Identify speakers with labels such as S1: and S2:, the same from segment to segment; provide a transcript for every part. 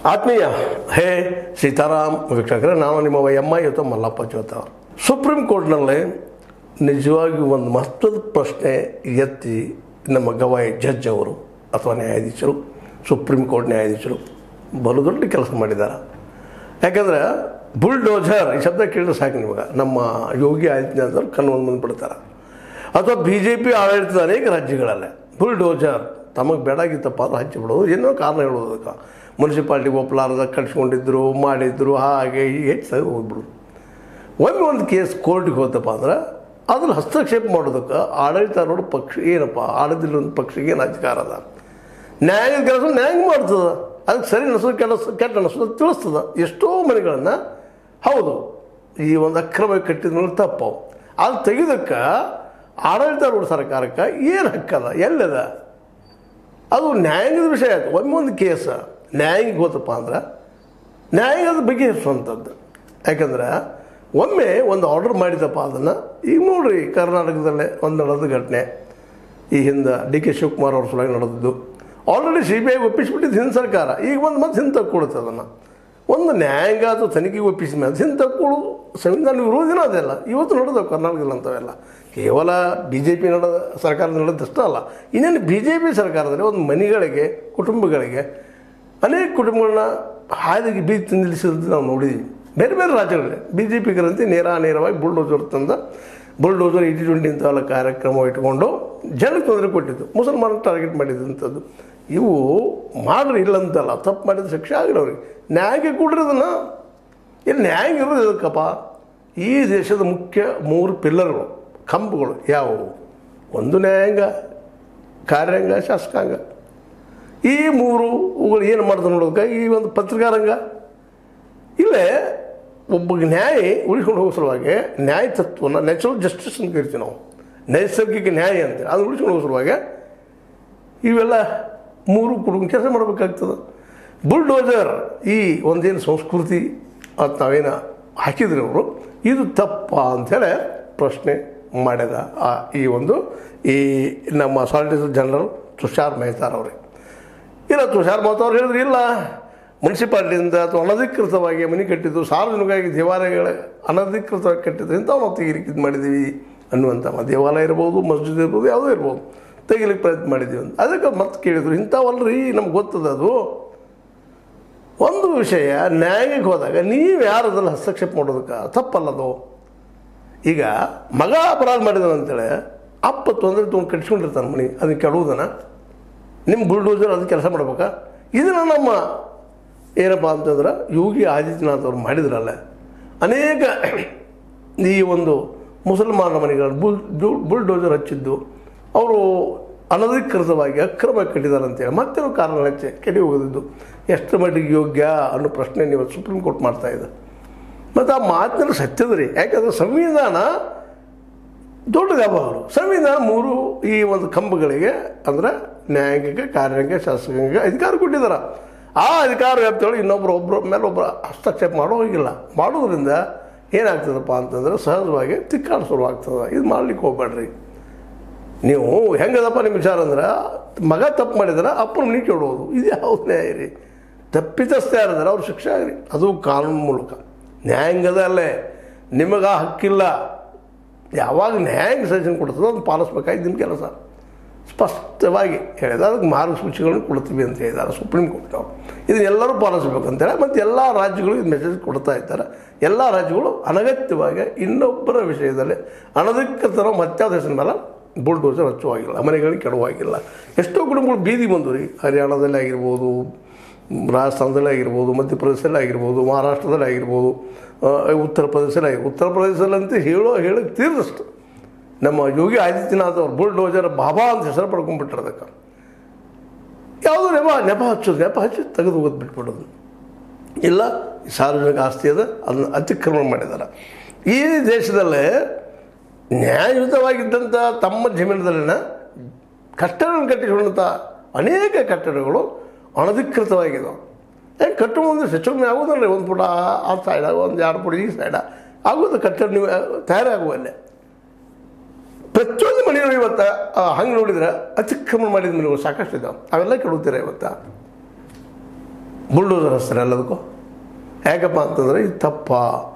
S1: ಆತ್ಮೀಯ ಹೇ ಸೀತಾರಾಮ್ ವೀಕ್ಷಕರೇ ನಾನು ನಿಮ್ಮ ಎಮ್ಮ ಇವತ್ತು ಮಲ್ಲಪ್ಪ ಚೋತ ಸುಪ್ರೀಂ ಕೋರ್ಟ್ನಲ್ಲಿ ನಿಜವಾಗಿಯೂ ಒಂದು ಮಹತ್ವದ ಪ್ರಶ್ನೆ ಎತ್ತಿ ನಮ್ಮ ಗವಾಯಿ ಜಡ್ಜ್ ಅವರು ಅಥವಾ ನ್ಯಾಯಾಧೀಶರು ಸುಪ್ರೀಂ ಕೋರ್ಟ್ ನ್ಯಾಯಾಧೀಶರು ಬಲು ದೊಡ್ಡ ಕೆಲಸ ಮಾಡಿದ್ದಾರೆ ಯಾಕಂದ್ರೆ ಬುಲ್ಡೋಜರ್ ಈ ಶಬ್ದ ಕೇಳಿದ್ರೆ ಸಾಕು ನಿಮಗೆ ನಮ್ಮ ಯೋಗಿ ಆದಿತ್ಯನಾಥ್ ಅವರು ಕಣ್ಣು ಮುಂದೆ ಬಿಡ್ತಾರೆ ಅಥವಾ ಬಿ ಜೆ ಪಿ ಆಡಳಿತದ ಅನೇಕ ರಾಜ್ಯಗಳಲ್ಲೇ ಬುಲ್ಡೋಜರ್ ತಮಗೆ ಬೇಡಾಗಿತ್ತಪ್ಪ ಅದು ಹಚ್ಚಿ ಬಿಡೋದು ಏನೋ ಕಾರಣ ಹೇಳೋದಕ್ಕೆ ಮುನ್ಸಿಪಾಲ್ಟಿ ಒಪ್ಪಲಾರದ ಕಟ್ಸ್ಕೊಂಡಿದ್ರು ಮಾಡಿದ್ರು ಹಾಗೆ ಹೀಗೆ ಹೆಚ್ಚು ತೆಗೆದು ಹೋಗ್ಬಿಡೋದು ಒಮ್ಮೆ ಒಂದು ಕೇಸ್ ಕೋರ್ಟಿಗೆ ಹೋತಪ್ಪ ಅಂದ್ರೆ ಅದ್ರಲ್ಲಿ ಹಸ್ತಕ್ಷೇಪ ಮಾಡೋದಕ್ಕೆ ಆಡಳಿತಾರೂಢ ಪಕ್ಷ ಏನಪ್ಪ ಆಡಳಿತ ಒಂದು ಪಕ್ಷಕ್ಕೆ ಏನು ಅಧಿಕಾರ ಅದ ನ್ಯಾಯದ ಕೆಲಸ ನ್ಯಾಯ ಮಾಡ್ತದ ಅದಕ್ಕೆ ಸರಿ ಅನಿಸೋದು ಕೆಲಸ ಕೆಟ್ಟ ಅನಿಸೋದು ತಿಳಿಸ್ತದ ಎಷ್ಟೋ ಮನೆಗಳನ್ನು ಹೌದು ಈ ಒಂದು ಅಕ್ರಮ ಕಟ್ಟಿದ ಮೇಲೆ ತಪ್ಪು ಅದು ತೆಗೆದಕ್ಕೆ ಆಡಳಿತಾರೂಢ ಸರ್ಕಾರಕ್ಕೆ ಏನು ಹಕ್ಕದ ಎಲ್ಲದ ಅದು ನ್ಯಾಯಾಂಗದ ವಿಷಯ ಆಯ್ತು ಒಮ್ಮೆ ಒಂದು ಕೇಸ ನ್ಯಾಯಾಂಗ ಹೋತಪ್ಪ ಅಂದ್ರೆ ನ್ಯಾಯಾಂಗದ ಬಗೆಹರಿಸುವಂಥದ್ದು ಯಾಕಂದ್ರೆ ಒಮ್ಮೆ ಒಂದು ಆರ್ಡರ್ ಮಾಡಿದಪ್ಪ ಅದನ್ನು ಈಗ ನೋಡ್ರಿ ಕರ್ನಾಟಕದಲ್ಲೇ ಒಂದು ನಡೆದ ಘಟನೆ ಈ ಹಿಂದೆ ಡಿ ಕೆ ಶಿವಕುಮಾರ್ ಅವ್ರ ಸಲುವಾಗಿ ನಡೆದಿದ್ದು ಆಲ್ರೆಡಿ ಸಿ ಬಿ ಐ ಒಪ್ಪಿಸ್ಬಿಟ್ಟಿದ್ದು ಹಿಂದೆ ಸರ್ಕಾರ ಈಗ ಒಂದು ಮತ್ತೆ ಹಿಂದೆ ತಕ್ಕೊಡುತ್ತೆ ಅದನ್ನು ಒಂದು ನ್ಯಾಯಾಂಗ ಅಥವಾ ತನಿಖೆಗೆ ಒಪ್ಪಿಸಿದ ಮೇಲೆ ಹಿಂದೆ ತಕ್ಕೊಳ್ಳೋದು ಸಂವಿಧಾನ ವಿರೋಧಿನ ಅದೆಲ್ಲ ಇವತ್ತು ನಡೆದವು ಕರ್ನಾಟಕದಲ್ಲಿ ಅಂಥವೆಲ್ಲ ಕೇವಲ ಬಿ ಜೆ ಪಿ ನಡೆದ ಸರ್ಕಾರ ನಡೆದಷ್ಟೇ ಅಲ್ಲ ಇನ್ನೇನು ಬಿ ಜೆ ಪಿ ಸರ್ಕಾರದಲ್ಲಿ ಒಂದು ಮನೆಗಳಿಗೆ ಕುಟುಂಬಗಳಿಗೆ ಅನೇಕ ಕುಟುಂಬಗಳನ್ನ ಹಾದಿಗೆ ಬೀದಿ ನಿಲ್ಲಿಸಿದ್ದು ನಾವು ನೋಡಿದ್ದೀವಿ ಬೇರೆ ಬೇರೆ ರಾಜ್ಯಗಳಲ್ಲಿ ಬಿ ಜೆ ಪಿಗರಂತೆ ನೇರ ನೇರವಾಗಿ ಬುಲ್ಡೋಜರ್ ತಂದ ಬುಲ್ಡೋಜರ್ ಇಟಿ ಟ್ವೆಂಟಿ ಇಂಥವೆಲ್ಲ ಕಾರ್ಯಕ್ರಮ ಇಟ್ಕೊಂಡು ಜನಕ್ಕೆ ತೊಂದರೆ ಕೊಟ್ಟಿದ್ದು ಮುಸಲ್ಮಾನ ಟಾರ್ಗೆಟ್ ಮಾಡಿದಂಥದ್ದು ಇವು ಮಾಡ್ರಿ ಇಲ್ಲಂತಲ್ಲ ತಪ್ಪು ಮಾಡಿದ ಶಿಕ್ಷೆ ಆಗಿಲ್ಲ ಅವ್ರಿಗೆ ನ್ಯಾಯಕ್ಕೆ ಕೊಡ್ರಿ ಅದನ್ನು ಇಲ್ಲಿ ನ್ಯಾಯ ಇರೋದು ಇದಕ್ಕಪ್ಪ ಈ ದೇಶದ ಮುಖ್ಯ ಮೂರು ಪಿಲ್ಲರ್ಗಳು ಕಂಬಗಳು ಯಾವುವು ಒಂದು ನ್ಯಾಯಾಂಗ ಕಾರ್ಯಾಂಗ ಶಾಸಕಾಂಗ ಈ ಮೂರು ಇವುಗಳು ಏನು ಮಾಡ್ತಾರೆ ನೋಡೋದಕ್ಕೆ ಈ ಒಂದು ಪತ್ರಿಕಾರಂಗ ಇಲ್ಲೇ ಒಬ್ಬ ನ್ಯಾಯ ಉಳಿಸ್ಕೊಂಡು ಹೋಗೋ ಸಲುವಾಗಿ ನ್ಯಾಯ ತತ್ವನ ನ್ಯಾಚುರಲ್ ಜಸ್ಟಿಸ್ ಅಂತ ಕರಿತೀವಿ ನಾವು ನೈಸರ್ಗಿಕ ನ್ಯಾಯ ಅಂತ ಅದು ಉಳಿಸ್ಕೊಂಡು ಹೋಗೋ ಸಲುವಾಗಿ ಇವೆಲ್ಲ ಮೂರು ಕುಟುಂಬ ಕೆಲಸ ಮಾಡಬೇಕಾಗ್ತದೆ ಬುಲ್ಡೋಜರ್ ಈ ಒಂದೇನು ಸಂಸ್ಕೃತಿ ಅಂತ ನಾವೇನು ಹಾಕಿದ್ರಿ ಅವರು ಇದು ತಪ್ಪ ಅಂಥೇಳಿ ಪ್ರಶ್ನೆ ಮಾಡಿದ ಆ ಈ ಒಂದು ಈ ನಮ್ಮ ಸಾಲಿಸಿಟರ್ ಜನರಲ್ ತುಷಾರ್ ಮೆಹ್ತಾರ್ ಅವ್ರಿಗೆ ಇಲ್ಲ ತುಷಾರ್ ಮೆಹ್ತಾ ಅವ್ರು ಹೇಳಿದ್ರು ಇಲ್ಲ ಮುನ್ಸಿಪಾಲ್ಟಿಯಿಂದ ಅಥವಾ ಅನಧಿಕೃತವಾಗಿ ಮನೆ ಕಟ್ಟಿದ್ದು ಸಾರ್ವಜನಿಕವಾಗಿ ದೇವಾಲಯಗಳ ಅನಧಿಕೃತವಾಗಿ ಕಟ್ಟಿದ್ದು ಇಂಥವು ನಾವು ತೆಗಿಲಿಕ್ಕೆ ಇದು ಮಾಡಿದ್ದೀವಿ ಅನ್ನುವಂಥ ದೇವಾಲಯ ಇರ್ಬೋದು ಮಸ್ಜಿದ್ ಇರ್ಬೋದು ಯಾವುದೋ ಇರ್ಬೋದು ತೆಗಿಲಿಕ್ಕೆ ಪ್ರಯತ್ನ ಮಾಡಿದ್ದೀವಿ ಅಂತ ಅದಕ್ಕೆ ಮತ್ತೆ ಕೇಳಿದ್ರು ಇಂಥವಲ್ರಿ ನಮ್ಗೆ ಗೊತ್ತದ ಅದು ಒಂದು ವಿಷಯ ನ್ಯಾಯಕ್ಕೆ ಹೋದಾಗ ನೀವು ಯಾರು ಅದನ್ನು ಹಸ್ತಕ್ಷೇಪ ಮಾಡೋದಕ್ಕೆ ತಪ್ಪಲ್ಲದು ಈಗ ಮಗ ಅಪರಾಧ ಮಾಡಿದಾನಂತೇಳಿ ಅಪ್ಪ ತೊಂದರೆ ತೊಗೊಂಡು ಕಟ್ಸ್ಕೊಂಡಿರ್ತಾನೆ ಮನೆ ಅದನ್ನು ಕೆಡುವುದನ್ನ ನಿಮ್ಮ ಬುಲ್ಡೋಸರ್ ಅದಕ್ಕೆ ಕೆಲಸ ಮಾಡ್ಬೇಕಾ ಇದನ್ನು ನಮ್ಮ ಏನಪ್ಪ ಅಂತಂದ್ರೆ ಯೋಗಿ ಆದಿತ್ಯನಾಥ್ ಅವರು ಮಾಡಿದ್ರಲ್ಲ ಅನೇಕ ಈ ಒಂದು ಮುಸಲ್ಮಾನ ಮನೆಗಳು ಬುಲ್ ಬುಲ್ಡೋಜರ್ ಹಚ್ಚಿದ್ದು ಅವರು ಅನಧಿಕೃತವಾಗಿ ಅಕ್ರಮ ಕಟ್ಟಿದ್ದಾರೆ ಅಂತೇಳಿ ಮತ್ತೇನು ಕಾರಣ ಹಚ್ಚಿ ಕೆಡಿ ಹೋಗಿದ್ದು ಎಷ್ಟು ಮಟ್ಟಿಗೆ ಯೋಗ್ಯ ಅನ್ನೋ ಪ್ರಶ್ನೆ ನೀವು ಸುಪ್ರೀಂ ಕೋರ್ಟ್ ಮಾಡ್ತಾ ಇದೆ ಮತ್ತು ಆ ಮಾತಿನಲ್ಲಿ ಸತ್ಯದ ರೀ ಯಾಕಂದ್ರೆ ಸಂವಿಧಾನ ದೊಡ್ಡ ವ್ಯವಹಾರ ಸಂವಿಧಾನ ಮೂರು ಈ ಒಂದು ಕಂಬಗಳಿಗೆ ಅಂದ್ರೆ ನ್ಯಾಯಾಂಗಿಕ ಕಾರ್ಯಾಂಗ ಶಾಸಕಾಂಗ ಅಧಿಕಾರ ಕೊಟ್ಟಿದ್ದಾರೆ ಆ ಅಧಿಕಾರ ವ್ಯಾಪ್ತಿಯೊಳಗೆ ಇನ್ನೊಬ್ಬರು ಒಬ್ಬರ ಮೇಲೆ ಒಬ್ಬರು ಹಸ್ತಕ್ಷೇಪ ಮಾಡೋ ಹೋಗಿಲ್ಲ ಮಾಡೋದ್ರಿಂದ ಏನಾಗ್ತದಪ್ಪ ಅಂತಂದ್ರೆ ಸಹಜವಾಗಿ ತಿಕ್ಕಾಡ ಶುರುವಾಗ್ತದೆ ಇದು ಮಾಡ್ಲಿಕ್ಕೆ ಹೋಗ್ಬೇಡ್ರಿ ನೀವು ಹೆಂಗದಪ್ಪ ನಿಮ್ಮ ವಿಚಾರ ಅಂದ್ರೆ ಮಗ ತಪ್ಪು ಮಾಡಿದ್ರೆ ಅಪ್ಪನ ಮನೆ ಕೇಳೋದು ಇದು ಯಾವ್ದು ನ್ಯಾಯ ರೀ ತಪ್ಪಿತಸ್ಥೆ ಯಾರಿದ್ರೆ ಅವ್ರು ಶಿಕ್ಷೆ ಆಗ್ರಿ ಅದು ಕಾನೂನು ಮೂಲಕ ನ್ಯಾಯಾಂಗದಲ್ಲೇ ನಿಮಗೆ ಆ ಹಕ್ಕಿಲ್ಲ ಯಾವಾಗ ನ್ಯಾಯಾಂಗ ಸಜೆಷನ್ ಕೊಡ್ತದೋ ಅದನ್ನು ಪಾಲಿಸ್ಬೇಕಾಗಿ ನಿಮ್ಮ ಕೆಲಸ ಸ್ಪಷ್ಟವಾಗಿ ಹೇಳಿದ ಅದಕ್ಕೆ ಮಾರ್ಗಸೂಚಿಗಳನ್ನು ಕೊಡ್ತೀವಿ ಅಂತ ಹೇಳಿದ್ದಾರೆ ಸುಪ್ರೀಂ ಕೋರ್ಟ್ ಅವರು ಇದನ್ನೆಲ್ಲರೂ ಪಾಲಿಸ್ಬೇಕಂತೇಳಿ ಮತ್ತು ಎಲ್ಲ ರಾಜ್ಯಗಳು ಇದು ಮೆಸೇಜ್ ಕೊಡ್ತಾ ಇದ್ದಾರೆ ಎಲ್ಲ ರಾಜ್ಯಗಳು ಅನಗತ್ಯವಾಗಿ ಇನ್ನೊಬ್ಬರ ವಿಷಯದಲ್ಲಿ ಅನಧಿಕೃತರ ಮತ್ಯಾದ ಹೆಸರಿನ ಮೇಲೆ ಬುಲ್ಡೋಸರ್ ಹಚ್ಚುವಾಗಿಲ್ಲ ಮನೆಗಳಿಗೆ ಕೆಡುವಾಗಿಲ್ಲ ಎಷ್ಟೋ ಕುಟುಂಬಗಳು ಬೀದಿ ಬಂದು ರೀ ಹರಿಯಾಣದಲ್ಲಿ ಆಗಿರ್ಬೋದು ರಾಜಸ್ಥಾನದಲ್ಲಿ ಆಗಿರ್ಬೋದು ಮಧ್ಯಪ್ರದೇಶದಲ್ಲಿ ಆಗಿರ್ಬೋದು ಮಹಾರಾಷ್ಟ್ರದಲ್ಲಿ ಆಗಿರ್ಬೋದು ಆ, ಉತ್ತರ ಪ್ರದೇಶದಲ್ಲಿ ಆಗಿರ್ಬೋದು ಉತ್ತರ ಪ್ರದೇಶದಲ್ಲಂತೂ ಹೇಳೋ ಹೇಳಕ್ಕೆ ತೀರ್ದಷ್ಟು ನಮ್ಮ ಯೋಗಿ ಆದಿತ್ಯನಾಥ್ ಅವ್ರು ಬುಲ್ಡೋಜರ್ ಬಾಬಾ ಅಂತ ಹೆಸರು ಪಡ್ಕೊಂಡ್ಬಿಟ್ರೆ ಅದಕ್ಕೆ ಯಾವುದೋ ನೆಪ ನೆಪ ಹಚ್ಚೋದು ನೆಪ ಹಚ್ಚಿ ತೆಗೆದು ಹೋಗೋದು ಬಿಟ್ಬಿಡೋದು ಇಲ್ಲ ಸಾರ್ವಜನಿಕ ಆಸ್ತಿ ಅದ ಅದನ್ನು ಅತಿಕ್ರಮಣ ಮಾಡಿದ್ದಾರೆ ಈ ದೇಶದಲ್ಲೇ ನ್ಯಾಯಯುತವಾಗಿದ್ದಂಥ ತಮ್ಮ ಜಮೀನದಲ್ಲಿನ ಕಟ್ಟಡಗಳನ್ನು ಕಟ್ಟಿಕೊಂಡಂಥ ಅನೇಕ ಕಟ್ಟಡಗಳು ಅನಧಿಕೃತವಾಗಿದ್ದಾವೆ ಯಾಕೆ ಕಟ್ಟುವ ಒಂದು ಹೆಚ್ಚೊಮ್ಮೆ ಆಗೋದಲ್ಲ ಒಂದು ಪುಟ ಆ- ಆ ಸೈಡ ಒಂದು ಎರಡು ಪುಟ ಈ ಸೈಡ ಆಗೋದು ಕಟ್ಟಡ ನೀವು ತಯಾರಾಗುವಲ್ಲೇ ಪ್ರತಿಯೊಂದು ಮನೆಗಳು ಇವತ್ತು ಹಂಗೆ ನೋಡಿದ್ರೆ ಅತಿಕ್ರಮಣ ಮಾಡಿದ ಮನೆಗಳು ಸಾಕಷ್ಟು ಇದ್ದಾವೆ ಅವೆಲ್ಲ ಕೆಡುತ್ತೀರ ಇವತ್ತು ಬುಲ್ಡೋಸರ್ ಹಸ್ತಾರೆ ಎಲ್ಲದಕ್ಕೂ ಯಾಕಪ್ಪ ಅಂತಂದ್ರೆ ಇದು ತಪ್ಪ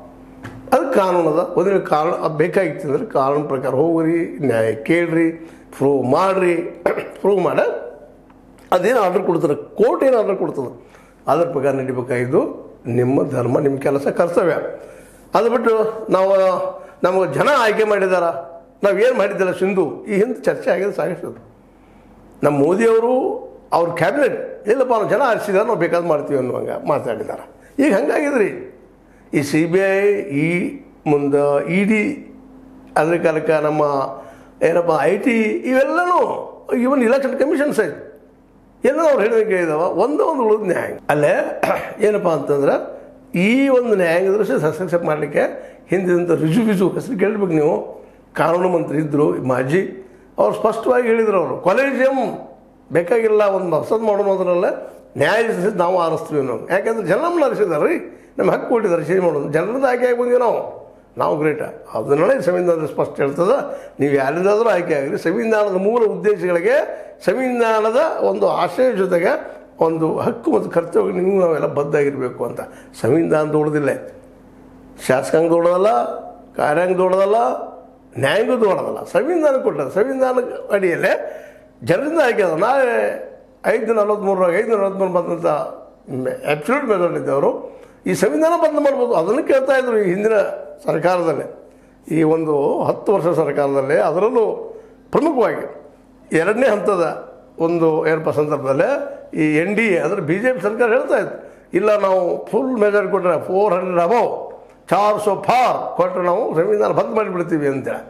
S1: ಅದು ಕಾನೂನು ಅದ ಒಂದು ಕಾನೂನು ಅದು ಬೇಕಾಗಿತ್ತು ಅಂದ್ರೆ ಕಾನೂನು ಪ್ರಕಾರ ಹೋಗ್ರಿ ನ್ಯಾಯ ಕೇಳ್ರಿ ಪ್ರೂವ್ ಮಾಡಿರಿ ಪ್ರೂವ್ ಮಾಡ ಅದೇನು ಆರ್ಡರ್ ಕೊಡ್ತಾರೆ ಕೋರ್ಟ್ ಏನು ಆರ್ಡರ್ ಕೊಡ್ತದೆ ಅದ್ರ ಪ್ರಕಾರ ನಡಿಬೇಕಾಗಿದ್ದು ನಿಮ್ಮ ಧರ್ಮ ನಿಮ್ಮ ಕೆಲಸ ಕರ್ತವ್ಯ ಅದು ಬಿಟ್ಟು ನಾವು ನಮಗೆ ಜನ ಆಯ್ಕೆ ಮಾಡಿದಾರ ನಾವು ಏನು ಮಾಡಿದ್ದಿಲ್ಲ ಸಿಂಧು ಈ ಹಿಂದೆ ಚರ್ಚೆ ಆಗಿದೆ ಸಾಕಷ್ಟು ನಮ್ಮ ಮೋದಿಯವರು ಅವ್ರ ಕ್ಯಾಬಿನೆಟ್ ಇಲ್ಲಪ್ಪ ನಾವು ಜನ ಆರಿಸಿದಾರೆ ನಾವು ಬೇಕಾದ್ ಮಾಡ್ತೀವಿ ಅನ್ನುವಂಗೆ ಮಾತಾಡಿದ್ದಾರೆ ಈಗ ಹಂಗಾಗಿದ್ರಿ ಈ ಸಿ ಬಿ ಐ ಈ ಮುಂದೆ ಇ ಡಿ ಅದ್ರ ಕಾಲಕ್ಕೆ ನಮ್ಮ ಏನಪ್ಪ ಐ ಟಿ ಇವೆಲ್ಲನೂ ಇವನ್ ಇಲೆಕ್ಷನ್ ಕಮಿಷನ್ಸ್ ಐತೆ ಎಲ್ಲ ಅವ್ರು ಹೇಳಿದಂಗೆ ಇದಾವ ಒಂದೇ ಒಂದು ಉಳಿದ ನ್ಯಾಯಾಂಗ ಅಲ್ಲೇ ಏನಪ್ಪ ಅಂತಂದ್ರೆ ಈ ಒಂದು ನ್ಯಾಯಾಂಗ ದೃಶ್ಯ ಹಸ್ತಕ್ಷೇಪ ಮಾಡಲಿಕ್ಕೆ ಹಿಂದಿನಿಂದ ರುಜು ಬಿಜು ಹೆಸರು ಕೇಳಬೇಕು ನೀವು ಕಾನೂನು ಮಂತ್ರಿ ಇದ್ದರು ಮಾಜಿ ಅವ್ರು ಸ್ಪಷ್ಟವಾಗಿ ಹೇಳಿದ್ರು ಅವರು ಕಾಲೇಜಿಯಂ ಬೇಕಾಗಿಲ್ಲ ಒಂದು ಹೊಸದು ಮಾಡೋಣ ಅದರಲ್ಲ ನ್ಯಾಯ ನಾವು ಆರಿಸ್ತೀವಿ ನಾವು ಯಾಕಂದ್ರೆ ಜನ ನಮ್ಮನ್ನ ಆರಿಸಿದ್ದಾರೆ ರೀ ನಮ್ಮ ಹಕ್ಕು ಕೊಟ್ಟಿದ್ದಾರೆ ಚೇಂಜ್ ಮಾಡೋದು ಜನರಿಂದ ಆಯ್ಕೆ ಆಗಿ ಬಂದೀವಿ ನಾವು ನಾವು ಗ್ರೇಟ ಅದನ್ನೇ ಸಂವಿಧಾನದ ಸ್ಪಷ್ಟ ಹೇಳ್ತದೆ ನೀವು ಯಾರಿಂದಾದರೂ ಆಯ್ಕೆ ಆಗಲಿ ಸಂವಿಧಾನದ ಮೂಲ ಉದ್ದೇಶಗಳಿಗೆ ಸಂವಿಧಾನದ ಒಂದು ಆಶಯ ಜೊತೆಗೆ ಒಂದು ಹಕ್ಕು ಮತ್ತು ಕರ್ತವ್ಯ ನೀವು ನಾವೆಲ್ಲ ಬದ್ಧಾಗಿರಬೇಕು ಅಂತ ಸಂವಿಧಾನ ದೊಡ್ಡದಿಲ್ಲ ಶಾಸಕಾಂಗ ದೊಡ್ಡದಲ್ಲ ಕಾರ್ಯಾಂಗ ದೊಡ್ಡದಲ್ಲ ನ್ಯಾಯಾಂಗ ದೊಡ್ಡದಲ್ಲ ಸಂವಿಧಾನ ಕೊಟ್ಟದ ಸಂವಿಧಾನ ಅಡಿಯಲ್ಲೇ ಜನರಿಂದ ಆಯ್ಕೆ ಅದ ನಾಳೆ ಐದು ನಲವತ್ತ್ಮೂರಾಗ ಐದು ನಲವತ್ತ್ಮೂರು ಬಂದಂಥ ಆ್ಯಬ್ಸಲ್ಯೂಟ್ ಮೆಜಾರಿಟಿ ಇದ್ದವರು ಈ ಸಂವಿಧಾನ ಬಂದ್ ಮಾಡ್ಬೋದು ಅದನ್ನು ಕೇಳ್ತಾ ಇದ್ರು ಈ ಹಿಂದಿನ ಸರ್ಕಾರದಲ್ಲೇ ಈ ಒಂದು ಹತ್ತು ವರ್ಷ ಸರ್ಕಾರದಲ್ಲಿ ಅದರಲ್ಲೂ ಪ್ರಮುಖವಾಗಿ ಎರಡನೇ ಹಂತದ ಒಂದು ಏನಪ್ಪ ಸಂದರ್ಭದಲ್ಲಿ ಈ ಎನ್ ಡಿ ಎ ಅಂದರೆ ಬಿ ಜೆ ಪಿ ಸರ್ಕಾರ ಹೇಳ್ತಾ ಇತ್ತು ಇಲ್ಲ ನಾವು ಫುಲ್ ಮೆಜಾರಿಟಿ ಕೊಟ್ಟರೆ ಫೋರ್ ಹಂಡ್ರೆಡ್ ಅಬೌವ್ ಚಾರ್ ಸೊ ಫಾರ್ ಕೊಟ್ಟರೆ ನಾವು ಸಂವಿಧಾನ ಬಂದ್ ಮಾಡಿಬಿಡ್ತೀವಿ ಅಂತೇಳಿ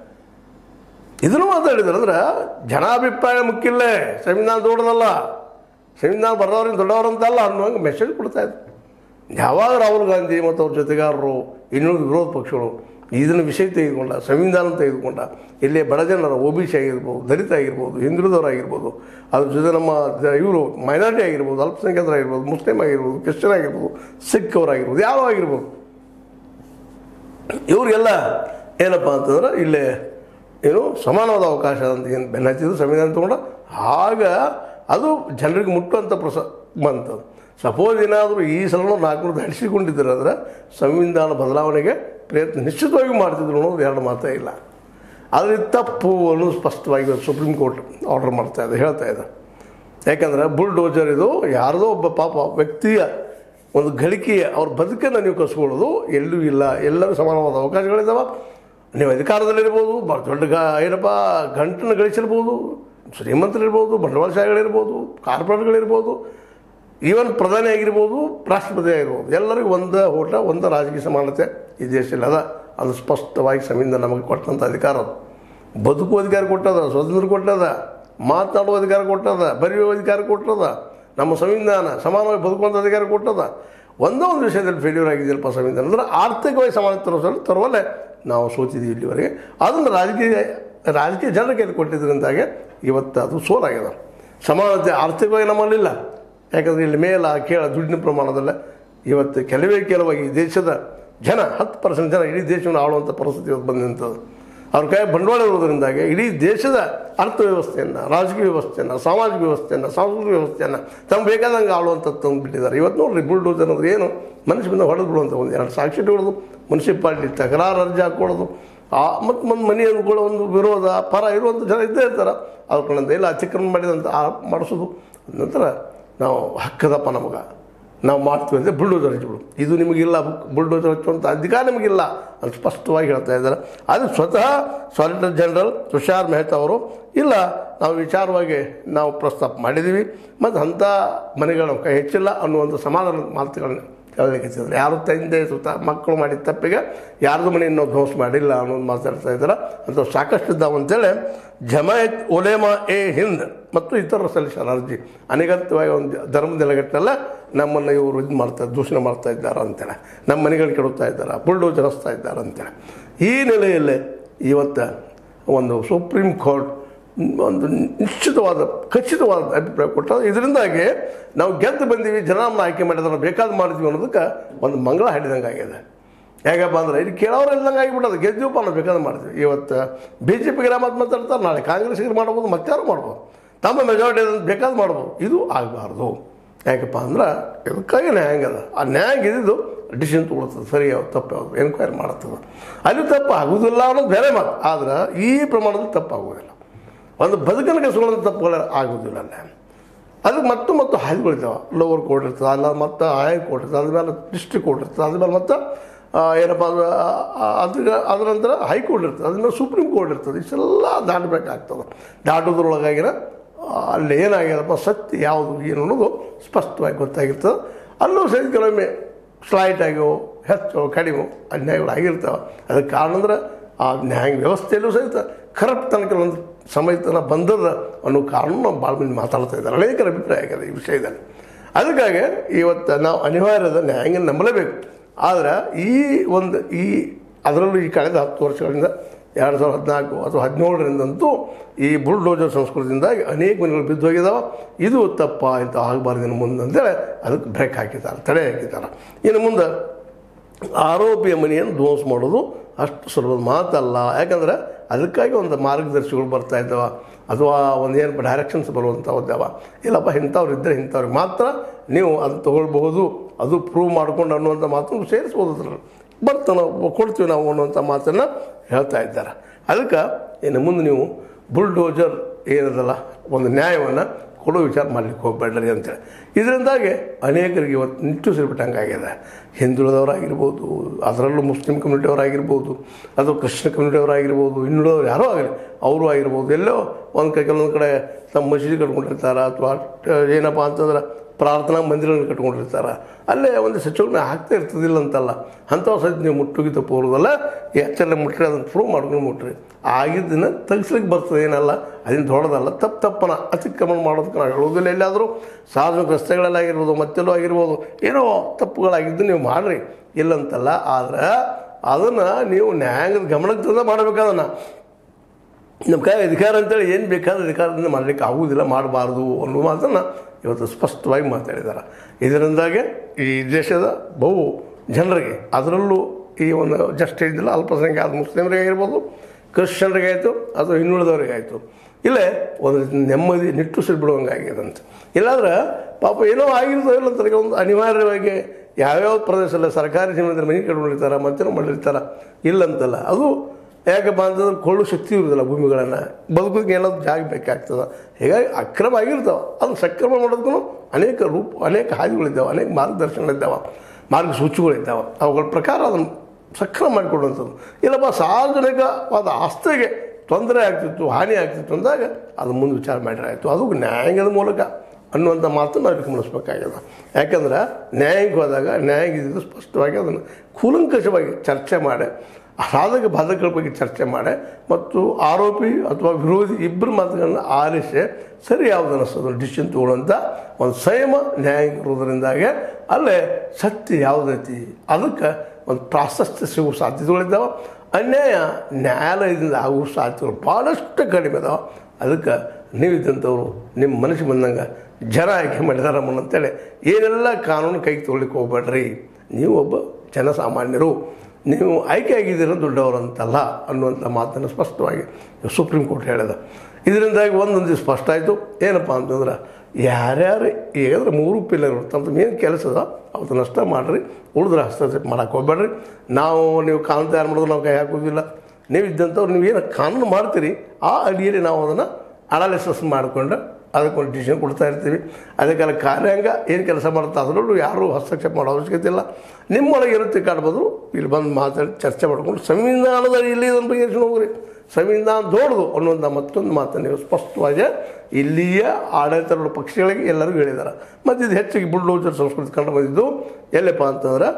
S1: ಇದನ್ನು ಮಾತಾಡಿದ್ರು ಅಂದ್ರೆ ಜನಾಭಿಪ್ರಾಯ ಮುಖ್ಯಿಲ್ಲೇ ಸಂವಿಧಾನ ದೊಡ್ಡದಲ್ಲ ಸಂವಿಧಾನ ಬರೋದ್ರಿಂದ ದೊಡ್ಡವರಂತಲ್ಲ ಅನ್ನುವಂಗೆ ಮೆಸೇಜ್ ಕೊಡ್ತಾ ಇದ್ರು ಯಾವಾಗ ರಾಹುಲ್ ಗಾಂಧಿ ಮತ್ತು ಅವ್ರ ಜೊತೆಗಾರರು ಇನ್ನುಳಿದ ವಿರೋಧ ಪಕ್ಷಗಳು ಇದನ್ನು ವಿಷಯ ತೆಗೆದುಕೊಂಡ ಸಂವಿಧಾನ ತೆಗೆದುಕೊಂಡ ಇಲ್ಲಿ ಬಡ ಜನರ ಒ ಬಿ ಸಿ ಆಗಿರ್ಬೋದು ದಲಿತ ಆಗಿರ್ಬೋದು ಹಿಂದುಳಿದವರಾಗಿರ್ಬೋದು ಅದ್ರ ಜೊತೆ ನಮ್ಮ ಇವರು ಮೈನಾರಿಟಿ ಆಗಿರ್ಬೋದು ಅಲ್ಪಸಂಖ್ಯಾತರಾಗಿರ್ಬೋದು ಮುಸ್ಲಿಂ ಆಗಿರ್ಬೋದು ಕ್ರಿಶ್ಚಿಯನ್ ಆಗಿರ್ಬೋದು ಸಿಖ್ ಅವರಾಗಿರ್ಬೋದು ಯಾವ ಆಗಿರ್ಬೋದು ಇವ್ರಿಗೆಲ್ಲ ಏನಪ್ಪ ಅಂತಂದ್ರೆ ಇಲ್ಲೇ ಏನು ಸಮಾನವಾದ ಅವಕಾಶ ಅಂತ ಏನು ಬೆನ್ನ ಹಚ್ಚಿದ್ರು ಸಂವಿಧಾನ ತೊಗೊಂಡ ಆಗ ಅದು ಜನರಿಗೆ ಮುಟ್ಟುವಂಥ ಪ್ರಸ ಬಂತದು ಸಪೋಸ್ ಏನಾದರೂ ಈ ಸಲ ನಾಲ್ಕುನೂರು ದಾಟಿಸಿಕೊಂಡಿದ್ದಾರೆ ಅಂದರೆ ಸಂವಿಧಾನ ಬದಲಾವಣೆಗೆ ಪ್ರಯತ್ನ ನಿಶ್ಚಿತವಾಗಿ ಮಾಡ್ತಿದ್ರು ಅನ್ನೋದು ಎರಡು ಮಾತೇ ಇಲ್ಲ ಆದರೆ ಇದು ತಪ್ಪು ಅನ್ನೋದು ಸ್ಪಷ್ಟವಾಗಿ ಸುಪ್ರೀಂ ಕೋರ್ಟ್ ಆರ್ಡರ್ ಮಾಡ್ತಾ ಇದೆ ಹೇಳ್ತಾ ಇದೆ ಯಾಕಂದ್ರೆ ಬುಲ್ಡೋಜರ್ ಇದು ಯಾರದೋ ಒಬ್ಬ ಪಾಪ ವ್ಯಕ್ತಿಯ ಒಂದು ಗಳಿಕೆಯ ಅವ್ರ ಬದುಕನ್ನು ನೀವು ಕಸ್ಕೊಳ್ಳೋದು ಎಲ್ಲೂ ಇಲ್ಲ ಎಲ್ಲರೂ ಸಮಾನವಾದ ಅವಕಾಶಗಳಿದ್ದಾವೆ ನೀವು ಅಧಿಕಾರದಲ್ಲಿರ್ಬೋದು ಬ- ದೊಡ್ಡ ಗ ಏನಪ್ಪ ಗಂಟನ್ನು ಗಳಿಸಿರ್ಬೋದು ಶ್ರೀಮಂತರಿರ್ಬೋದು ಬಂಡವಾಳಶಾಹಿಗಳಿರ್ಬೋದು ಕಾರ್ಪೊರೇಟ್ಗಳಿರ್ಬೋದು ಈವನ್ ಪ್ರಧಾನಿ ಆಗಿರ್ಬೋದು ರಾಷ್ಟ್ರಪತಿ ಆಗಿರ್ಬೋದು ಎಲ್ಲರಿಗೂ ಒಂದೇ ಓಟ ಒಂದೇ ರಾಜಕೀಯ ಸಮಾನತೆ ಈ ದೇಶದಲ್ಲಿ ಅದ ಅದು ಸ್ಪಷ್ಟವಾಗಿ ಸಂವಿಧಾನ ನಮಗೆ ಕೊಟ್ಟಂಥ ಅಧಿಕಾರ ಅದು ಬದುಕುವ ಅಧಿಕಾರ ಕೊಟ್ಟದ ಸ್ವಾತಂತ್ರ್ಯ ಕೊಟ್ಟದ ಮಾತನಾಡುವ ಅಧಿಕಾರ ಕೊಟ್ಟದ ಬರೆಯುವ ಅಧಿಕಾರ ಕೊಟ್ಟದ ನಮ್ಮ ಸಂವಿಧಾನ ಸಮಾನವಾಗಿ ಬದುಕುವಂಥ ಅಧಿಕಾರ ಕೊಟ್ಟದ ಒಂದೇ ಒಂದು ವಿಷಯದಲ್ಲಿ ಫೇಲ್ಯೂರ್ ಆಗಿದೆಯಲ್ಪ ಸಂವಿಧಾನ ಅಂದ್ರೆ ಆರ್ಥಿಕವಾಗಿ ಸಮಾನತೆ ತರೋಸಲು ತರುವಲ್ಲೇ ನಾವು ಸೋತಿದ್ದೀವಿ ಇಲ್ಲಿವರೆಗೆ ಅದನ್ನು ರಾಜಕೀಯ ರಾಜಕೀಯ ಜನರ ಕೈಲಿ ಕೊಟ್ಟಿದ್ದರಿಂದಾಗೆ ಇವತ್ತು ಅದು ಸೋಲಾಗಿದೆ ಸಮಾನತೆ ಆರ್ಥಿಕವಾಗಿ ನಮ್ಮಲ್ಲಿಲ್ಲ ಯಾಕಂದರೆ ಇಲ್ಲಿ ಮೇಲ ಕೇಳ ದುಡ್ಡಿನ ಪ್ರಮಾಣದಲ್ಲ ಇವತ್ತು ಕೆಲವೇ ಕೆಲವಾಗಿ ಈ ದೇಶದ ಜನ ಹತ್ತು ಪರ್ಸೆಂಟ್ ಜನ ಇಡೀ ದೇಶವನ್ನು ಆಳುವಂಥ ಪರಿಸ್ಥಿತಿ ಇವತ್ತು ಬಂದಂಥದ್ದು ಅವ್ರ ಕೈ ಬಂಡವಾಳ ಇರೋದರಿಂದಾಗಿ ಇಡೀ ದೇಶದ ಅರ್ಥವ್ಯವಸ್ಥೆಯನ್ನು ರಾಜಕೀಯ ವ್ಯವಸ್ಥೆಯನ್ನು ಸಾಮಾಜಿಕ ವ್ಯವಸ್ಥೆಯನ್ನು ಸಾಂಸ್ಕೃತಿಕ ವ್ಯವಸ್ಥೆಯನ್ನು ತಮ್ಗೆ ಬೇಕಾದಂಗೆ ಆಳುವಂಥದ್ದು ತಂದು ಬಿಟ್ಟಿದ್ದಾರೆ ಇವತ್ತು ನೋಡ್ರಿ ಬುಲ್ಡೋಜರ್ ಅಂದ್ರೆ ಏನು ಮನುಷ್ಯ ಬಂದ ಹೊಡೆದು ಬಿಡುವಂಥ ಒಂದು ಎರಡು ಸಾಕ್ಷಿ ಇಟ್ಕೊಳ್ಳೋದು ಮುನ್ಸಿಪಾಲ್ಟಿ ತಕರಾರು ಅರ್ಜಿ ಹಾಕ್ಕೊಳ್ಳೋದು ಆ ಮತ್ತು ಒಂದು ಮನೆ ಅಂದ್ಕೊಳ್ಳೋ ಒಂದು ವಿರೋಧ ಪರ ಇರುವಂಥ ಜನ ಇದ್ದೇ ಇರ್ತಾರೆ ಅವ್ರ ಕಡೆಯಿಂದ ಎಲ್ಲ ಅತಿಕ್ರಮಣ ಮಾಡಿದಂಥ ಆ ಮಾಡಿಸೋದು ನಂತರ ನಾವು ಹಕ್ಕದಪ್ಪ ನಮಗೆ ನಾವು ಮಾಡ್ತೀವಿ ಅಂದರೆ ಬುಲ್ಡೋಜರ್ ಹಚ್ಚಿಬಿಡು ಇದು ನಿಮಗಿಲ್ಲ ಬುಲ್ಡೋಜರ್ ಹಚ್ಚುವಂಥ ಅಧಿಕಾರ ನಿಮಗಿಲ್ಲ ಅಂತ ಸ್ಪಷ್ಟವಾಗಿ ಹೇಳ್ತಾ ಇದ್ದಾರೆ ಅದು ಸ್ವತಃ ಸಾಲಿಟರ್ ಜನರಲ್ ತುಷಾರ್ ಮೆಹ್ತಾ ಅವರು ಇಲ್ಲ ನಾವು ವಿಚಾರವಾಗಿ ನಾವು ಪ್ರಸ್ತಾಪ ಮಾಡಿದ್ದೀವಿ ಮತ್ತು ಅಂಥ ಮನೆಗಳು ಕೈ ಹೆಚ್ಚಿಲ್ಲ ಅನ್ನುವಂಥ ಸಮಾಧಾನ ಮಾತುಗಳನ್ನ ಹೇಳಲಿಕ್ಕೆ ಯಾರು ತಂದೆ ಸುತ್ತ ಮಕ್ಕಳು ಮಾಡಿದ ತಪ್ಪಿಗೆ ಯಾರ್ದು ಮನೆಯನ್ನು ನಾವು ಧ್ವಂಸ ಮಾಡಿಲ್ಲ ಅನ್ನೋದು ಮಾತಾಡ್ತಾ ಇದ್ದಾರೆ ಅಂತ ಸಾಕಷ್ಟು ಇದ್ದಾವೆ ಅಂತೇಳಿ ಜಮಾಯತ್ ಒಲೇಮಾ ಎ ಹಿಂದ್ ಮತ್ತು ಇತರ ಸಲ್ಲಿಸ್ಯಾರ ಅರ್ಜಿ ಅನಿಗತ್ಯವಾಗಿ ಒಂದು ಧರ್ಮದ ನೆಲೆಗಟ್ಟಲ್ಲ ನಮ್ಮನ್ನು ಇವರು ಇದು ಮಾಡ್ತಾ ದೂಷಣೆ ಮಾಡ್ತಾ ಇದ್ದಾರೆ ಅಂತೇಳಿ ನಮ್ಮ ಮನೆಗಳು ಕೆಡುತ್ತಾ ಇದ್ದಾರೆ ಬುಲ್ಡೋಜರ್ ಹಚ್ತಾ ಇದ್ದಾರೆ ಅಂತೇಳಿ ಈ ನೆಲೆಯಲ್ಲೇ ಇವತ್ತು ಒಂದು ಸುಪ್ರೀಂ ಕೋರ್ಟ್ ಒಂದು ನಿಶ್ಚಿತವಾದ ಖಚಿತವಾದ ಅಭಿಪ್ರಾಯ ಕೊಟ್ಟರೆ ಇದರಿಂದಾಗಿ ನಾವು ಗೆದ್ದು ಬಂದೀವಿ ಜನ ನಮ್ಮನ್ನ ಆಯ್ಕೆ ಮಾಡಿದ್ರೆ ಬೇಕಾದ ಮಾಡಿದ್ವಿ ಅನ್ನೋದಕ್ಕೆ ಒಂದು ಮಂಗಳ ಹಾಡಿದಂಗೆ ಆಗಿದೆ ಹೇಗಪ್ಪ ಅಂದ್ರೆ ಇದು ಕೇಳೋರು ಇಲ್ದಂಗೆ ಆಗಿಬಿಟ್ಟದು ಗೆದ್ದೀವಪ್ಪ ನಾವು ಬೇಕಾದ್ರೆ ಮಾಡ್ತೀವಿ ಇವತ್ತು ಬಿ ಜೆ ಪಿಗೆ ಮಾತು ಮಾತಾಡ್ತಾರೆ ನಾಳೆ ಕಾಂಗ್ರೆಸ್ಗೆ ಮಾಡ್ಬೋದು ಮತ್ತಾರು ಮಾಡ್ಬೋದು ತಮ್ಮ ಮೆಜಾರಿಟಿ ಬೇಕಾದ್ ಮಾಡ್ಬೋದು ಇದು ಆಗಬಾರ್ದು ಯಾಕಪ್ಪ ಅಂದ್ರೆ ಇದಕ್ಕಾಗಿ ನ್ಯಾಯಾಂಗ ಅದ ಆ ನ್ಯಾಯಾಂಗ ಇದ್ದಿದ್ದು ಡಿಸಿಷನ್ ತೊಗೊಳ್ತದೆ ಸರಿ ಯಾವ್ದು ತಪ್ಪು ಯಾವ್ದು ಎನ್ಕ್ವೈರಿ ಮಾಡ್ತದೆ ಅಲ್ಲಿ ತಪ್ಪು ಆಗುವುದಿಲ್ಲ ಅನ್ನೋದು ಬೇರೆ ಮಾತು ಆದ್ರೆ ಈ ಪ್ರಮಾಣದಲ್ಲಿ ತಪ್ಪು ಆಗುವುದಿಲ್ಲ ಒಂದು ಬದುಕನ್ನು ಕಸ್ಕೊಳ್ಳೋದು ತಪ್ಪುಗಳು ಆಗುವುದಿಲ್ಲ ಅಲ್ಲೇ ಅದಕ್ಕೆ ಮತ್ತು ಮತ್ತು ಹಾದಿಗಳಿದ್ದಾವೆ ಲೋವರ್ ಕೋರ್ಟ್ ಇರ್ತದೆ ಅಲ್ಲ ಮತ್ತು ಹೈ ಕೋರ್ಟ್ ಇರ್ತದೆ ಅದ್ಮೇಲೆ ಡಿಸ್ಟ್ರಿಕ್ಟ್ ಕೋರ್ಟ್ ಇರ್ತದೆ ಅದ್ಮೇಲೆ ಮತ್ತು ಆ, ಏನಪ್ಪ ಅದು ಅದ್ರ ಅದ್ರ ನಂತರ ಹೈಕೋರ್ಟ್ ಇರ್ತದೆ ಅದ್ಮೇಲೆ ಸುಪ್ರೀಂ ಕೋರ್ಟ್ ಇರ್ತದೆ ಇಷ್ಟೆಲ್ಲ ದಾಟಬೇಕಾಗ್ತದೆ ದಾಟೋದ್ರೊಳಗಾಗಿನ ಆ, ಅಲ್ಲಿ ಏನಾಗ್ಯದಪ್ಪ ಸತ್ಯ ಯಾವುದು ಏನು ಅನ್ನೋದು ಸ್ಪಷ್ಟವಾಗಿ ಗೊತ್ತಾಗಿರ್ತದೆ ಅಲ್ಲೂ ಸಹಿತ ಕೆಲವೊಮ್ಮೆ ಸ್ಲೈಟ್ ಆಗಿಯೋ ಹೆಚ್ಚು ಕಡಿಮೆ ಅನ್ಯಾಯಗಳು ಆಗಿರ್ತಾವೆ ಅದಕ್ಕೆ ಕಾರಣ ಅಂದ್ರೆ ಆ ನ್ಯಾಯ ವ್ಯವಸ್ಥೆಯಲ್ಲೂ ಸಹಿತ ಕರಪ್ಟ್ ತನಕ ಕೆಲವೊಂದು ಸಮಯ ತನಕ ಬಂದದ ಅನ್ನೋ ಕಾರಣ ನಾವು ಭಾಳ ಮಂದಿ ಮಾತಾಡ್ತಾ ಇದ್ದಾರೆ ಅನೇಕರ ಅಭಿಪ್ರಾಯ ಆಗಿದೆ ಈ ವಿಷಯದಲ್ಲಿ ಅದಕ್ಕಾಗಿ ಇವತ್ತು ನಾವು ಅನಿವಾರ್ಯದ ನ್ಯಾಯಾಂಗ ನಂಬಲೇಬೇಕು ಆದರೆ ಈ ಒಂದು ಈ ಅದರಲ್ಲೂ ಈ ಕಳೆದ ಹತ್ತು ವರ್ಷಗಳಿಂದ ಎರಡು ಸಾವಿರದ ಹದಿನಾಲ್ಕು ಅಥವಾ ಹದಿನೇಳರಿಂದಂತೂ ಈ ಬುಲ್ಡೋಜರ್ ಸಂಸ್ಕೃತಿಯಿಂದಾಗಿ ಅನೇಕ ಮನೆಗಳು ಬಿದ್ದು ಹೋಗಿದಾವೆ ಇದು ತಪ್ಪ ಅಂತ ಆಗಬಾರ್ದು ಇನ್ನು ಮುಂದೆ ಅಂತೇಳಿ ಅದಕ್ಕೆ ಬ್ರೇಕ್ ಹಾಕಿದ್ದಾರೆ ತಡೆ ಹಾಕಿದ್ದಾರೆ ಇನ್ನು ಮುಂದೆ ಆರೋಪಿಯ ಮನೆಯನ್ನು ಧ್ವಂಸ ಮಾಡೋದು ಅಷ್ಟು ಸುಲಭದ ಮಾತಲ್ಲ ಯಾಕಂದ್ರೆ ಅದಕ್ಕಾಗಿ ಒಂದು ಮಾರ್ಗದರ್ಶಿಗಳು ಬರ್ತಾ ಇದ್ದಾವೆ ಅಥವಾ ಒಂದು ಏನು ಡೈರೆಕ್ಷನ್ಸ್ ಬರುವಂಥವು ಇದ್ದಾವ ಇಲ್ಲಪ್ಪ ಇಂಥವ್ರು ಇದ್ದರೆ ಇಂಥವ್ರಿಗೆ ಮಾತ್ರ ನೀವು ಅದು ತೊಗೊಳ್ಬಹುದು ಅದು ಪ್ರೂವ್ ಮಾಡ್ಕೊಂಡು ಅನ್ನುವಂಥ ಮಾತನ್ನು ಸೇರಿಸ್ಬೋದು ಅದ್ರಲ್ಲಿ ಬರ್ತಾ ನಾವು ಕೊಡ್ತೀವಿ ನಾವು ಅನ್ನುವಂಥ ಮಾತನ್ನು ಹೇಳ್ತಾ ಇದ್ದಾರೆ ಅದಕ್ಕೆ ಇನ್ನು ಮುಂದೆ ನೀವು ಬುಲ್ಡೋಜರ್ ಏನದಲ್ಲ ಒಂದು ನ್ಯಾಯವನ್ನು ಕೊಡೋ ವಿಚಾರ ಮಾಡ್ಲಿಕ್ಕೆ ಹೋಗ್ಬೇಡ್ರಿ ಅಂತೇಳಿ ಇದರಿಂದಾಗಿ ಅನೇಕರಿಗೆ ಇವತ್ತು ನಿಟ್ಟುಸಿರ್ಬಿಟ್ಟಂಗೆ ಆಗಿದೆ ಹಿಂದುಳಿದವರಾಗಿರ್ಬೋದು ಅದರಲ್ಲೂ ಮುಸ್ಲಿಂ ಕಮ್ಯುನಿಟಿಯವರಾಗಿರ್ಬೋದು ಅಥವಾ ಕ್ರಿಶ್ಚಿಯನ್ ಕಮ್ಯುನಿಟಿಯವರಾಗಿರ್ಬೋದು ಇನ್ನುಳಿದವ್ರು ಯಾರೋ ಆಗಲಿ ಅವರು ಆಗಿರ್ಬೋದು ಎಲ್ಲೋ ಒಂದು ಕಡೆ ಕೆಲವೊಂದು ಕಡೆ ತಮ್ಮ ಮಸೀದಿ ಕಟ್ಕೊಂಡಿರ್ತಾರೆ ಅಥವಾ ಏನಪ್ಪ ಅಂತಂದ್ರೆ ಪ್ರಾರ್ಥನಾ ಮಂದಿರಗಳನ್ನು ಕಟ್ಕೊಂಡಿರ್ತಾರೆ ಅಲ್ಲೇ ಒಂದು ಸಚಿವರನ್ನ ಹಾಕ್ತಾ ಇರ್ತದಿಲ್ಲ ಅಂತಲ್ಲ ಅಂಥವು ಸಹಿತ ನೀವು ಮುಟ್ಟುಗಿ ತಪ್ಪೋರೋದಲ್ಲ ಎಚ್ಚರ ಮುಟ್ರಿ ಅದನ್ನು ಪ್ರೂವ್ ಮಾಡ್ಕೊಂಡು ಮುಟ್ರಿ ಆಗಿದ್ದನ್ನ ತೆಗಿಸ್ಲಿಕ್ಕೆ ಬರ್ತದೆ ಏನಲ್ಲ ಅದನ್ನು ದೊಡ್ಡದಲ್ಲ ತಪ್ಪು ತಪ್ಪನ ಅತಿಕ್ರಮಣ ಮಾಡೋದಕ್ಕೆ ನಾವು ಹೇಳೋದಿಲ್ಲ ಎಲ್ಲಾದರೂ ಸಾರ್ವಜನಿಕ ರಸ್ತೆಗಳಲ್ಲಾಗಿರ್ಬೋದು ಮತ್ತೆಲ್ಲೋ ಆಗಿರ್ಬೋದು ಏನೋ ತಪ್ಪುಗಳಾಗಿದ್ದು ನೀವು ಮಾಡಿರಿ ಇಲ್ಲಂತಲ್ಲ ಆದ್ರೆ ಅದನ್ನು ನೀವು ನ್ಯಾಯಾಂಗದ ಗಮನಕ್ಕೆ ತಂದ ಮಾಡಬೇಕು ಅದನ್ನು ನಮ್ಮ ಕೈ ಅಧಿಕಾರ ಅಂತೇಳಿ ಏನು ಬೇಕಾದ ಅಧಿಕಾರದಿಂದ ಮಾಡಲಿಕ್ಕೆ ಆಗುವುದಿಲ್ಲ ಮಾಡಬಾರ್ದು ಅನ್ನೋ ಮಾತನ್ನು ಇವತ್ತು ಸ್ಪಷ್ಟವಾಗಿ ಮಾತಾಡಿದ್ದಾರೆ ಇದರಿಂದಾಗೆ ಈ ದೇಶದ ಬಹು ಜನರಿಗೆ ಅದರಲ್ಲೂ ಈ ಒಂದು ಜಸ್ಟ್ ಇದ್ದಿಲ್ಲ ಅಲ್ಪಸಂಖ್ಯಾತ ಮುಸ್ಲಿಮರಿಗೆ ಆಗಿರ್ಬೋದು ಕ್ರಿಶ್ಚಿಯನ್ರಿಗೆ ಆಯಿತು ಅಥವಾ ಹಿಂದುಳಿದವರಿಗೆ ಆಯಿತು ಇಲ್ಲೇ ಒಂದು ರೀತಿ ನೆಮ್ಮದಿ ನಿಟ್ಟುಸಿರು ಬಿಡುವಂಗಾಗ್ಯದಂತೆ ಇಲ್ಲಾಂದ್ರೆ ಪಾಪ ಏನೋ ಆಗಿರ್ತೋ ಇಲ್ಲ ಅಂತ ಒಂದು ಅನಿವಾರ್ಯವಾಗಿ ಯಾವ್ಯಾವ ಪ್ರದೇಶದಲ್ಲಿ ಸರ್ಕಾರಿ ಜೀವನದಲ್ಲಿ ಮನೆ ಕಟ್ಕೊಂಡಿರ್ತಾರೆ ಮತ್ತೇನೋ ಮಾಡಿರ್ತಾರೆ ಇಲ್ಲಂತಲ್ಲ ಅದು ಯಾಕಪ್ಪ ಅಂತಂದ್ರೆ ಕೊಳ್ಳು ಶಕ್ತಿ ಇರೋದಿಲ್ಲ ಭೂಮಿಗಳನ್ನು ಬದುಕೋದಕ್ಕೆ ಏನಾದ್ರು ಜಾಗ ಬೇಕಾಗ್ತದೆ ಹೀಗಾಗಿ ಅಕ್ರಮ ಆಗಿರ್ತಾವೆ ಅದು ಸಕ್ರಮ ಮಾಡೋದಕ್ಕೂ ಅನೇಕ ರೂಪ ಅನೇಕ ಹಾದಿಗಳಿದ್ದಾವೆ ಅನೇಕ ಮಾರ್ಗದರ್ಶನಗಳಿದ್ದಾವೆ ಮಾರ್ಗಸೂಚಿಗಳಿದ್ದಾವೆ ಅವುಗಳ ಪ್ರಕಾರ ಅದನ್ನು ಸಕ್ರಮ ಮಾಡಿಕೊಡುವಂಥದ್ದು ಇಲ್ಲಪ್ಪ ಸಾರ್ವಜನಿಕವಾದ ಆಸ್ತಿಗೆ ತೊಂದರೆ ಆಗ್ತಿತ್ತು ಹಾನಿ ಆಗ್ತಿತ್ತು ಅಂದಾಗ ಅದು ಮುಂದೆ ವಿಚಾರ ಮಾಡಿರಾಯಿತು ಅದು ನ್ಯಾಯಾಂಗದ ಮೂಲಕ ಅನ್ನುವಂಥ ಮಾತನ್ನು ನಾವು ಗಮನಿಸ್ಬೇಕಾಗ್ಯದ ಯಾಕಂದ್ರೆ ನ್ಯಾಯಕ್ಕೆ ಹೋದಾಗ ನ್ಯಾಯಾಂಗ ಸ್ಪಷ್ಟವಾಗಿ ಅದನ್ನು ಕೂಲಂಕಷವಾಗಿ ಚರ್ಚೆ ಮಾಡಿ ಸಾಧಕ ಬಾಧಕಗಳ ಬಗ್ಗೆ ಚರ್ಚೆ ಮಾಡಿ ಮತ್ತು ಆರೋಪಿ ಅಥವಾ ವಿರೋಧಿ ಇಬ್ಬರು ಮಾತುಗಳನ್ನು ಆರಿಸಿ ಸರಿ ಯಾವ್ದು ಅನ್ನಿಸ್ತದೆ ಡಿಸಿಷನ್ ತಗೊಳ್ಳುವಂಥ ಒಂದು ಸಂಯಮ ನ್ಯಾಯ ಇರೋದ್ರಿಂದಾಗೆ ಅಲ್ಲೇ ಸತ್ಯ ಯಾವುದೈತಿ ಅದಕ್ಕೆ ಒಂದು ಪ್ರಾಶಸ್ತ್ಯ ಸಿಗುವ ಸಾಧ್ಯತೆಗಳಿದ್ದಾವೆ ಅನ್ಯಾಯ ನ್ಯಾಯಾಲಯದಿಂದ ಆಗುವ ಸಾಧ್ಯತೆಗಳು ಭಾಳಷ್ಟು ಕಡಿಮೆ ಇದಾವೆ ಅದಕ್ಕೆ ನೀವಿದ್ದಂಥವ್ರು ನಿಮ್ಮ ಮನಸ್ಸಿಗೆ ಬಂದಂಗೆ ಜನ ಆಯ್ಕೆ ಮಾಡಿದಾರ ಅಂತೇಳಿ ಏನೆಲ್ಲ ಕಾನೂನು ಕೈಗೆ ತೊಗೊಳ್ಳಿಕ್ಕೆ ಹೋಗ್ಬೇಡ್ರಿ ನೀವು ಒಬ್ಬ ಜನಸಾಮಾನ್ಯರು ನೀವು ಆಯ್ಕೆ ಆಗಿದ್ದೀರ ದೊಡ್ಡವರಂತಲ್ಲ ಅನ್ನುವಂಥ ಮಾತನ್ನು ಸ್ಪಷ್ಟವಾಗಿ ಸುಪ್ರೀಂ ಕೋರ್ಟ್ ಹೇಳಿದ ಇದರಿಂದಾಗಿ ಒಂದೊಂದು ಸ್ಪಷ್ಟ ಆಯಿತು ಏನಪ್ಪ ಅಂತಂದ್ರೆ ಯಾರ್ಯಾರು ಹೇಗಂದ್ರೆ ಮೂರು ಪಿಲ್ಲರ್ ತಮ್ಮ ಏನು ಕೆಲಸ ಅದ ಅವತ್ತು ನಷ್ಟ ಮಾಡಿರಿ ಉಳಿದ್ರೆ ಹಸ್ತಕ್ಷೇಪ ಮಾಡಕ್ಕೆ ಹೋಗ್ಬೇಡ್ರಿ ನಾವು ನೀವು ಕಾನೂನು ತಯಾರು ಮಾಡೋದು ನಾವು ಕೈ ಹಾಕೋದಿಲ್ಲ ನೀವು ಇದ್ದಂಥವ್ರು ನೀವು ಏನು ಕಾನೂನು ಮಾಡ್ತೀರಿ ಆ ಅಡಿಯಲ್ಲಿ ನಾವು ಅದನ್ನು ಅನಾಲಿಸಿಸ್ ಮಾಡಿಕೊಂಡು ಅದಕ್ಕೊಂದು ಡಿಸಿಷನ್ ಕೊಡ್ತಾ ಇರ್ತೀವಿ ಅದಕ್ಕೆಲ್ಲ ಕಾರ್ಯಾಂಗ ಏನು ಕೆಲಸ ಮಾಡುತ್ತೆ ಅದರಲ್ಲೂ ಯಾರೂ ಹಸ್ತಕ್ಷೇಪ ಮಾಡೋ ಅವಶ್ಯಕತೆ ಇಲ್ಲ ನಿಮ್ಮೊಳಗೆ ಇರುತ್ತೆ ಕಾಡ್ಬೋದು ಇಲ್ಲಿ ಬಂದು ಮಾತಾಡಿ ಚರ್ಚೆ ಮಾಡ್ಕೊಂಡು ಸಂವಿಧಾನದ ಇಲ್ಲಿ ಇದನ್ನು ಬಗೆಹರಿಸ್ಕೊಂಡು ಹೋಗ್ರಿ ಸಂವಿಧಾನ ದೊಡ್ಡದು ಅನ್ನುವಂಥ ಮತ್ತೊಂದು ಮಾತನ್ನು ನೀವು ಸ್ಪಷ್ಟವಾಗಿ ಇಲ್ಲಿಯ ಆಡಳಿತಾರೂಢ ಪಕ್ಷಗಳಿಗೆ ಎಲ್ಲರಿಗೂ ಹೇಳಿದ್ದಾರೆ ಮತ್ತು ಇದು ಹೆಚ್ಚಿಗೆ ಬುಲ್ಡೋಜರ್ ಸಂಸ್ಕೃತಿ ಕಂಡು ಬಂದಿದ್ದು ಎಲ್ಲಪ್ಪ ಅಂತಂದ್ರೆ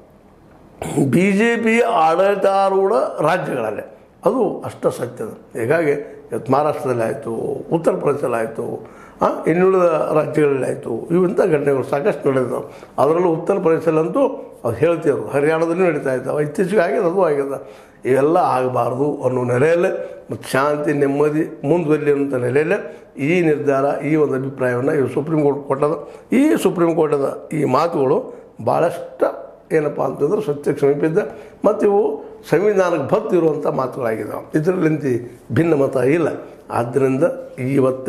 S1: ಬಿ ಜೆ ಪಿ ಆಡಳಿತಾರೂಢ ರಾಜ್ಯಗಳಲ್ಲೇ ಅದು ಅಷ್ಟ ಸತ್ಯದ ಹೀಗಾಗಿ ಇವತ್ತು ಮಹಾರಾಷ್ಟ್ರದಲ್ಲಿ ಆಯಿತು ಉತ್ತರ ಪ್ರದೇಶದಲ್ಲಿ ಆಯಿತು ಇನ್ನುಳಿದ ರಾಜ್ಯಗಳಲ್ಲಿ ಆಯಿತು ಇವಂಥ ಘಟನೆಗಳು ಸಾಕಷ್ಟು ನಡೆದಿದ್ದಾವೆ ಅದರಲ್ಲೂ ಉತ್ತರ ಪ್ರದೇಶದಲ್ಲಂತೂ ಅದು ಹೇಳ್ತಿದ್ರು ಹರಿಯಾಣದಲ್ಲೂ ನಡೀತಾ ಇದ್ದಾವೆ ಇತ್ತೀಚೆಗೆ ಆಗ್ಯದ ಅದು ಆಗ್ಯದ ಇವೆಲ್ಲ ಆಗಬಾರ್ದು ಅನ್ನೋ ನೆಲೆಯಲ್ಲೇ ಮತ್ತು ಶಾಂತಿ ನೆಮ್ಮದಿ ಮುಂದುವರಲಿ ಅನ್ನೋಂಥ ನೆಲೆಯಲ್ಲೇ ಈ ನಿರ್ಧಾರ ಈ ಒಂದು ಅಭಿಪ್ರಾಯವನ್ನು ಇವು ಸುಪ್ರೀಂ ಕೋರ್ಟ್ ಕೊಟ್ಟದ ಈ ಸುಪ್ರೀಂ ಕೋರ್ಟದ ಈ ಮಾತುಗಳು ಭಾಳಷ್ಟು ಏನಪ್ಪ ಅಂತಂದ್ರೆ ಸತ್ಯಕ್ಕೆ ಸಮೀಪಿದ್ದ ಮತ್ತು ಇವು ಸಂವಿಧಾನಕ್ಕೆ ಬದ್ಧ ಇರುವಂಥ ಮಾತುಗಳಾಗಿದ್ದಾವೆ ಇದರಲ್ಲಿಂದ ಭಿನ್ನ ಮತ ಇಲ್ಲ ಆದ್ದರಿಂದ ಇವತ್ತು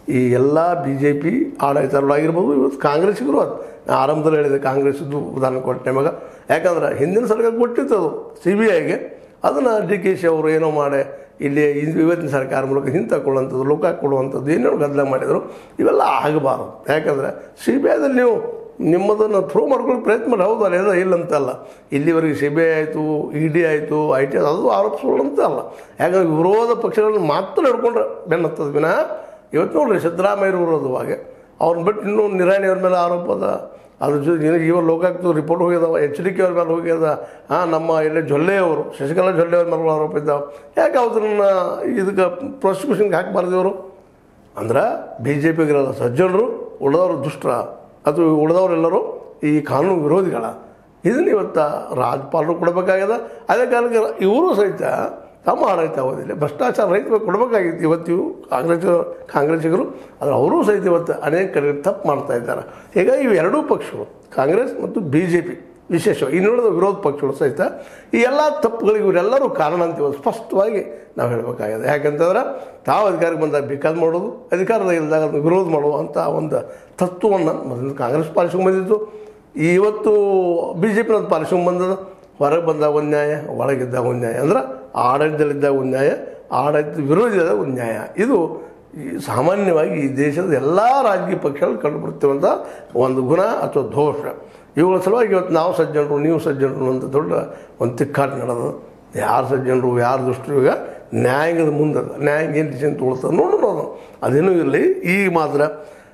S1: ಈ ಎಲ್ಲ ಬಿ ಜೆ ಪಿ ಆಡಳಿತಗಳಾಗಿರ್ಬೋದು ಇವತ್ತು ಕಾಂಗ್ರೆಸ್ಸಿಗರು ಅದು ನಾ ಆರಂಭದಲ್ಲಿ ಹೇಳಿದೆ ಕಾಂಗ್ರೆಸ್ದು ಉದಾಹರಣೆ ಕೊಟ್ಟ ನಿಮಗೆ ಯಾಕಂದ್ರೆ ಹಿಂದಿನ ಸರ್ಕಾರ ಕೊಟ್ಟಿತ್ತು ಅದು ಸಿ ಬಿ ಐಗೆ ಅದನ್ನು ಡಿ ಕೆ ಶಿ ಅವರು ಏನೋ ಮಾಡಿ ಇಲ್ಲಿ ಇದ್- ಇವತ್ತಿನ ಸರ್ಕಾರ ಮೂಲಕ ಹಿಂತಕೊಳ್ಳುವಂಥದ್ದು ಲೋಕ ಕೊಡುವಂಥದ್ದು ಏನೇನು ಗದ್ದಲ ಮಾಡಿದರು ಇವೆಲ್ಲ ಆಗಬಾರದು ಯಾಕಂದರೆ ಸಿ ಬಿ ಐದಲ್ಲಿ ನೀವು ನಿಮ್ಮದನ್ನು ಥ್ರೂ ಮಾಡ್ಕೊಳ್ಳೋಕೆ ಪ್ರಯತ್ನ ಮಾಡಿ ಹೌದು ಅಲ್ಲ ಇಲ್ಲ ಅಂತಲ್ಲ ಇಲ್ಲಿವರೆಗೆ ಸಿ ಬಿ ಐ ಆಯಿತು ಇ ಡಿ ಆಯಿತು ಐ ಟಿ ಅದು ಆರೋಪಿಸ್ಕೊಳ್ಳೋ ಅಂತ ಅಲ್ಲ ಯಾಕಂದ್ರೆ ವಿರೋಧ ಪಕ್ಷಗಳನ್ನು ಮಾತ್ರ ಹಿಡ್ಕೊಂಡ್ರೆ ಬೆನ್ನತ್ತದ ವಿನಃ ಇವತ್ತು ನೋಡ್ರಿ ಸಿದ್ದರಾಮಯ್ಯರು ಇರೋದು ಹಾಗೆ ಅವ್ರನ್ನ ಬಿಟ್ಟು ಇನ್ನೂ ನಿರಾಣಿಯವ್ರ ಮೇಲೆ ಆರೋಪ ಅದ ಅದ್ರ ಜೊತೆ ಇನ್ನು ಇವಾಗ ಲೋಕಾಯುಕ್ತ ರಿಪೋರ್ಟ್ ಹೋಗ್ಯದ ಎಚ್ ಡಿ ಕೆ ಅವ್ರ ಮೇಲೆ ಹೋಗ್ಯದ ಹಾಂ ನಮ್ಮ ಇಲ್ಲೇ ಜೊಲ್ಲೆಯವರು ಶಶಿಕಲಾ ಜೊಲ್ಲೆ ಅವ್ರ ಮೇಲೆ ಆರೋಪ ಇದ್ದಾವೆ ಯಾಕೆ ಅವ್ರನ್ನ ಇದಕ್ಕೆ ಪ್ರಾಸಿಕ್ಯೂಷನ್ಗೆ ಹಾಕಬಾರ್ದು ಇವರು ಅಂದ್ರೆ ಬಿ ಜೆ ಪಿಗಿರಲ್ಲ ಸಜ್ಜನರು ಉಳಿದವರು ದುಷ್ಟರ ಅದು ಉಳಿದವರೆಲ್ಲರೂ ಈ ಕಾನೂನು ವಿರೋಧಿಗಳ ಇದನ್ನ ಇವತ್ತು ರಾಜ್ಯಪಾಲರು ಕೊಡಬೇಕಾಗ್ಯದ ಅದೇ ಕಾರಣಕ್ಕೆ ಇವರು ಸಹಿತ ತಮ್ಮ ಆಡಳಿತ ಅವಧಿಯಲ್ಲಿ ಭ್ರಷ್ಟಾಚಾರ ರಹಿತ ಕೊಡಬೇಕಾಗಿತ್ತು ಇವತ್ತು ಇವು ಕಾಂಗ್ರೆಸ್ ಕಾಂಗ್ರೆಸ್ಸಿಗರು ಆದರೆ ಅವರೂ ಸಹಿತ ಇವತ್ತು ಅನೇಕ ಕಡೆ ತಪ್ಪು ಮಾಡ್ತಾ ಇದ್ದಾರೆ ಹೀಗಾಗಿ ಇವು ಎರಡೂ ಪಕ್ಷಗಳು ಕಾಂಗ್ರೆಸ್ ಮತ್ತು ಬಿ ಜೆ ಪಿ ವಿಶೇಷವಾಗಿ ಇನ್ನುಳಿದ ವಿರೋಧ ಪಕ್ಷಗಳು ಸಹಿತ ಈ ಎಲ್ಲ ತಪ್ಪುಗಳಿಗೆ ಇವರೆಲ್ಲರೂ ಕಾರಣ ಅಂತ ಇವತ್ತು ಸ್ಪಷ್ಟವಾಗಿ ನಾವು ಹೇಳಬೇಕಾಗಿದೆ ಯಾಕಂತಂದ್ರೆ ತಾವು ಅಧಿಕಾರಕ್ಕೆ ಬಂದಾಗ ಬೇಕಾದ್ ಮಾಡೋದು ಅಧಿಕಾರದ ಇಲ್ಲದಾಗ ಅದನ್ನು ವಿರೋಧ ಮಾಡುವಂಥ ಒಂದು ತತ್ವವನ್ನು ಮೊದಲು ಕಾಂಗ್ರೆಸ್ ಪಾಲಿಸ್ಕೊಂಡು ಬಂದಿತ್ತು ಇವತ್ತು ಬಿ ಜೆ ಪಿನದು ಪಾಲಿಸ್ಕೊಂಡು ಬಂದದ ಹೊರಗೆ ಬಂದಾಗ ಒಂದು ನ್ಯಾಯ ಒಳಗಿದ್ದಾಗ ಒಂದು ನ್ಯಾಯ ಅಂದ್ರೆ ಆಡಳಿತದಲ್ಲಿದ್ದಾಗ ಒಂದು ನ್ಯಾಯ ಆಡಳಿತ ವಿರೋಧಿಯಾದಾಗ ಒಂದು ನ್ಯಾಯ ಇದು ಈ ಸಾಮಾನ್ಯವಾಗಿ ಈ ದೇಶದ ಎಲ್ಲ ರಾಜಕೀಯ ಪಕ್ಷಗಳು ಕಂಡುಬರುತ್ತಿರುವಂಥ ಒಂದು ಗುಣ ಅಥವಾ ದೋಷ ಇವುಗಳ ಸಲುವಾಗಿ ಇವತ್ತು ನಾವು ಸಜ್ಜನರು ನೀವು ಸಜ್ಜನರು ಅಂತ ದೊಡ್ಡ ಒಂದು ತಿಕ್ಕಾಟ ನಡೆದು ಯಾರು ಸಜ್ಜನರು ಯಾರು ದುಷ್ಟರು ಈಗ ನ್ಯಾಯಾಂಗದ ಮುಂದೆ ನ್ಯಾಯಾಂಗ ಏನು ಡಿಸಿಷನ್ ತೊಗೊಳ್ತದೆ ನೋಡೋಣ ಅದು ಅದೇನೂ ಇರಲಿ ಈಗ ಮಾತ್ರ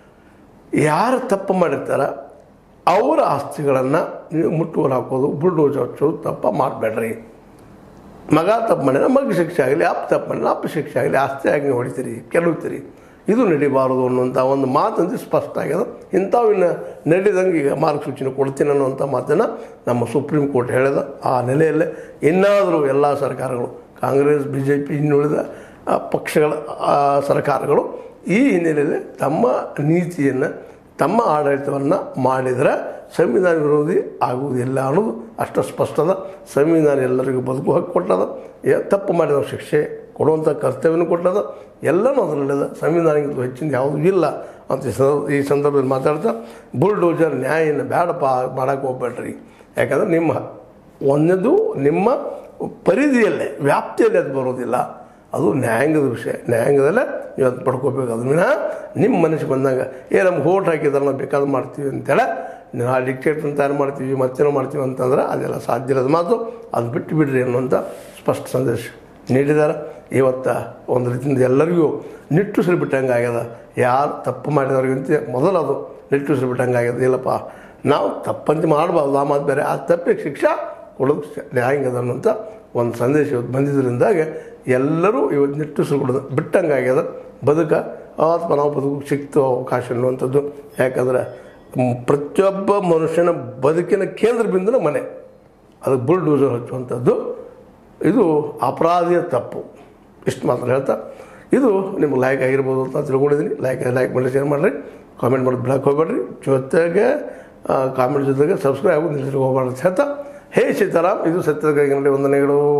S1: ಯಾರು ತಪ್ಪು ಮಾಡಿರ್ತಾರ ಅವರ ಆಸ್ತಿಗಳನ್ನು ನೀವು ಮುಟ್ಟುಗೋಲು ಹಾಕೋದು ಬುಲ್ಡೋಜ್ ಹಚ್ಚೋದು ತಪ್ಪ ಮಾಡಬೇಡ್ರಿ ಮಗ ತಪ್ಪು ಮಾಡಿದ್ರೆ ಮಗ ಶಿಕ್ಷೆ ಆಗಲಿ ಅಪ್ಪ ತಪ್ಪು ಮಾಡಿದ್ರೆ ಅಪ್ಪ ಶಿಕ್ಷೆ ಆಗಲಿ ಆಸ್ತಿ ಆಗಿ ಹೊಡಿತೀರಿ ಕೆಲುತ್ತೀರಿ ಇದು ನಡಿಬಾರದು ಅನ್ನುವಂಥ ಒಂದು ಮಾತಂದು ಸ್ಪಷ್ಟ ಆಗ್ಯದ ಇಂಥವು ಇನ್ನು ನಡಿದಂಗೆ ಈಗ ಮಾರ್ಗಸೂಚಿನ ಕೊಡ್ತೀನಿ ಅನ್ನುವಂಥ ಮಾತನ್ನು ನಮ್ಮ ಸುಪ್ರೀಂ ಕೋರ್ಟ್ ಹೇಳಿದ ಆ ನೆಲೆಯಲ್ಲೇ ಇನ್ನಾದರೂ ಎಲ್ಲ ಸರ್ಕಾರಗಳು ಕಾಂಗ್ರೆಸ್ ಬಿ ಜೆ ಪಿ ಇನ್ನುಳಿದ ಆ, ಪಕ್ಷಗಳ ಆ, ಸರ್ಕಾರಗಳು ಈ ಹಿನ್ನೆಲೆಯಲ್ಲಿ ತಮ್ಮ ನೀತಿಯನ್ನು ತಮ್ಮ ಆಡಳಿತವನ್ನು ಮಾಡಿದರೆ ಸಂವಿಧಾನ ವಿರೋಧಿ ಆಗುವುದಿಲ್ಲ ಅನ್ನೋದು ಅಷ್ಟು ಸ್ಪಷ್ಟದ ಸಂವಿಧಾನ ಎಲ್ಲರಿಗೂ ಬದುಕು ಹಕ್ಕು ಕೊಟ್ಟದ ಏ- ತಪ್ಪು ಮಾಡಿದ ಶಿಕ್ಷೆ ಕೊಡುವಂಥ ಕರ್ತವ್ಯನೂ ಕೊಟ್ಟದ ಎಲ್ಲನೂ ಅದರಲ್ಲಿದೆ ಸಂವಿಧಾನಕ್ಕಿಂತ ಹೆಚ್ಚಿನ ಯಾವುದೂ ಇಲ್ಲ ಅಂತ ಈ ಸಂದರ್ಭ- ಈ ಸಂದರ್ಭದಲ್ಲಿ ಮಾತಾಡ್ತಾ ಬುಲ್ಡೋಜರ್ ನ್ಯಾಯನ ಬೇಡಪ್ಪ ಮಾಡೋಕ್ಕೆ ಹೋಗ್ಬೇಡ್ರಿ ಯಾಕಂದ್ರೆ ನಿಮ್ಮ ಒಂದನೇದು ನಿಮ್ಮ ಪರಿಧಿಯಲ್ಲೇ ವ್ಯಾಪ್ತಿಯಲ್ಲಿ ಅದು ಬರೋದಿಲ್ಲ ಅದು ನ್ಯಾಯಾಂಗದ ವಿಷಯ ನ್ಯಾಯಾಂಗದಲ್ಲೇ ನೀವು ಅದು ಪಡ್ಕೋಬೇಕು ಅದು ವಿನಃ ನಿಮ್ಮ ಮನಸ್ಸಿಗೆ ಬಂದಾಗ ಏ ನಮ್ಗೆ ಓಟ್ ಹಾಕಿದ್ರೆ ನಾವು ಬೇಕಾದ್ರೆ ಮಾಡ್ತೀವಿ ಅಂತೇಳಿ ನಾವು ಡಿಕ್ಟೇಟ್ರನ್ನ ತಯಾರು ಮಾಡ್ತೀವಿ ಮತ್ತೇನೋ ಮಾಡ್ತೀವಿ ಅಂತಂದ್ರೆ ಅದೆಲ್ಲ ಸಾಧ್ಯ ಇರೋದು ಮಾತು ಅದು ಬಿಟ್ಟು ಬಿಡ್ರಿ ಅನ್ನುವಂಥ ಸ್ಪಷ್ಟ ಸಂದೇಶ ನೀಡಿದ್ದಾರೆ ಇವತ್ತು ಒಂದು ರೀತಿಯಿಂದ ಎಲ್ಲರಿಗೂ ನಿಟ್ಟುಸಿರು ಬಿಟ್ಟಂಗೆ ಆಗ್ಯದ ಯಾರು ತಪ್ಪು ಮಾಡಿದವ್ರಿಗಿಂತ ಮೊದಲು ಅದು ನಿಟ್ಟುಸಿರು ಬಿಟ್ಟಂಗೆ ಆಗ್ಯದ ಇಲ್ಲಪ್ಪ ನಾವು ತಪ್ಪಂತ ಮಾಡಬಾರ್ದು ಆ ಮಾತು ಬೇರೆ ಆ ತಪ್ಪಿಗೆ ಶಿಕ್ಷಾ ಕೊಡೋದು ನ್ಯಾಯಾಂಗದ ಅನ್ನುವಂಥ ಒಂದು ಸಂದೇಶ ಇವತ್ತು ಬಂದಿದ್ದರಿಂದಾಗೆ ಎಲ್ಲರೂ ಇವತ್ತು ನಿಟ್ಟುಸಿರು ಕೊಡೋದು ಬಿಟ್ಟಂಗೆ ಆಗ್ಯದ ಬದುಕ ಆತ್ಮ ನಾವು ಬದುಕು ಸಿಕ್ತು ಅವಕಾಶ ಅನ್ನುವಂಥದ್ದು ಯಾಕಂದ್ರೆ ಮ್, ಪ್ರತಿಯೊಬ್ಬ ಮನುಷ್ಯನ ಬದುಕಿನ ಕೇಂದ್ರ ಬಿಂದುನ ಮನೆ ಅದಕ್ಕೆ ಬುಲ್ಡೋಸರ್ ಹಚ್ಚುವಂಥದ್ದು ಇದು ಅಪರಾಧಿಯ ತಪ್ಪು ಇಷ್ಟು ಮಾತ್ರ ಹೇಳ್ತಾ ಇದು ನಿಮ್ಗೆ ಲೈಕ್ ಆಗಿರ್ಬೋದು ಅಂತ ತಿಳ್ಕೊಂಡಿದ್ದೀನಿ ಲೈಕ್ ಲೈಕ್ ಮಾಡಿ ಶೇರ್ ಮಾಡಿರಿ ಕಾಮೆಂಟ್ ಮಾಡೋದು ಬಿಡಕ್ಕೆ ಹೋಗ್ಬೇಡ್ರಿ ಜೊತೆಗೆ ಕಾಮೆಂಟ್ ಜೊತೆಗೆ ಸಬ್ಸ್ಕ್ರೈಬ್ ಆಗೋದು ನಿಲ್ಲಿಸಿ ಹೋಗ್ಬಾರ್ದು ಅಂತ ಹೇಳ್ತಾ ಹೇ ಸೀತಾರಾಮ್ ಇದು ಸತ್ಯದ ಕೈಗನ್ನಡಿ ವಂದನೆಗಳು